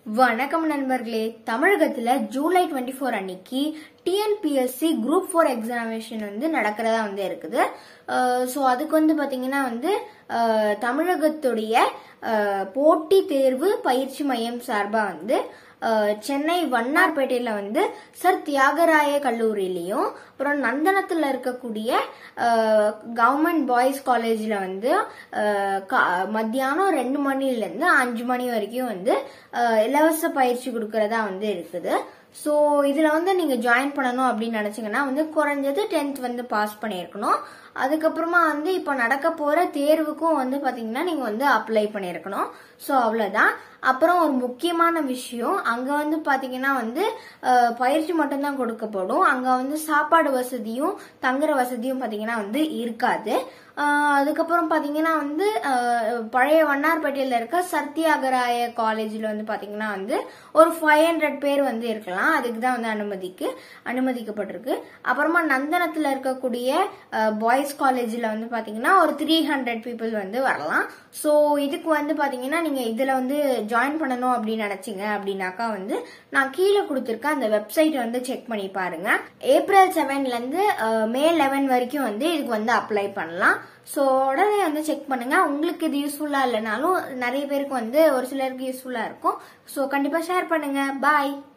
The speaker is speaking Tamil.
வணக்கம் நண்பர்களே தமிழகத்துல ஜூலை டுவெண்ட்டி ஃபோர் அன்னைக்கு டிஎன்பிஎஸ்சி குரூப் ஃபோர் எக்ஸாமினேஷன் வந்து நடக்கிறதா வந்து இருக்குது ஸோ அதுக்கு வந்து பாத்தீங்கன்னா வந்து அஹ், தமிழகத்துடைய அஹ், போட்டி தேர்வு பயிற்சி மையம் சார்பா வந்து அஹ், சென்னை வண்ணார்பேட்டையில வந்து சர் தியாகராய கல்லூரியிலையும் அப்புறம் நந்தனத்துல இருக்கக்கூடிய கவர்மெண்ட் பாய்ஸ் காலேஜ்ல வந்து அஹ், கா- மத்தியானம் ரெண்டு மணில இருந்து அஞ்சு மணி வரைக்கும் வந்து அஹ், இலவச பயிற்சி கொடுக்கறதா வந்து இருக்குது ஸோ இதுல வந்து நீங்க ஜாயின் பண்ணணும் அப்படின்னு நினைச்சீங்கன்னா வந்து குறைஞ்சது டென்த் வந்து பாஸ் பண்ணியிருக்கணும் அதுக்கப்புறமா வந்து இப்போ நடக்க போற தேர்வுக்கும் வந்து பாத்தீங்கன்னா நீங்க வந்து அப்ளை பண்ணியிருக்கணும் ஸோ அவ்வளவுதான் அப்புறம் ஒரு முக்கியமான விஷயம் அங்க வந்து பாத்தீங்கன்னா வந்து அஹ், பயிற்சி மட்டும்தான் கொடுக்கப்படும் அங்க வந்து சாப்பாடு வசதியும் தங்குற வசதியும் பாத்தீங்கன்னா வந்து இருக்காது அஹ், அதுக்கப்புறம் பாத்தீங்கன்னா வந்து அஹ், பழைய வண்ணார்பேட்டையில இருக்க சத்யாகராய காலேஜ்ல வந்து பாத்தீங்கன்னா வந்து ஒரு ஃபைவ் ஹண்ட்ரட் பேர் வந்து இருக்கலாம் அதுக்கு தான் வந்து அனுமதிக்கு அனுமதிக்கப்பட்டிருக்கு அப்புறமா நந்தனத்துல இருக்கக்கூடிய பாய்ஸ் காலேஜ்ல வந்து பாத்தீங்கன்னா ஒரு த்ரீ ஹண்ட்ரட் பீப்புள் வந்து வரலாம் ஸோ இதுக்கு வந்து பாத்தீங்கன்னா நீங்க இதுல வந்து ஜாயின் பண்ணணும் அப்படின்னு நினைச்சீங்க அப்படின்னாக்கா வந்து நான் கீழே கொடுத்துருக்க அந்த வெப்சைட் வந்து செக் பண்ணி பாருங்க ஏப்ரல் செவன்ல இருந்து அஹ், மே லெவன் வரைக்கும் வந்து இதுக்கு வந்து அப்ளை பண்ணலாம் ஸோ உடனே வந்து செக் பண்ணுங்க உங்களுக்கு இது யூஸ்ஃபுல்லா இல்லைனாலும் நிறைய பேருக்கு வந்து ஒரு சிலருக்கு யூஸ்ஃபுல்லா இருக்கும் ஸோ கண்டிப்பா ஷேர் பண்ணுங்க பாய்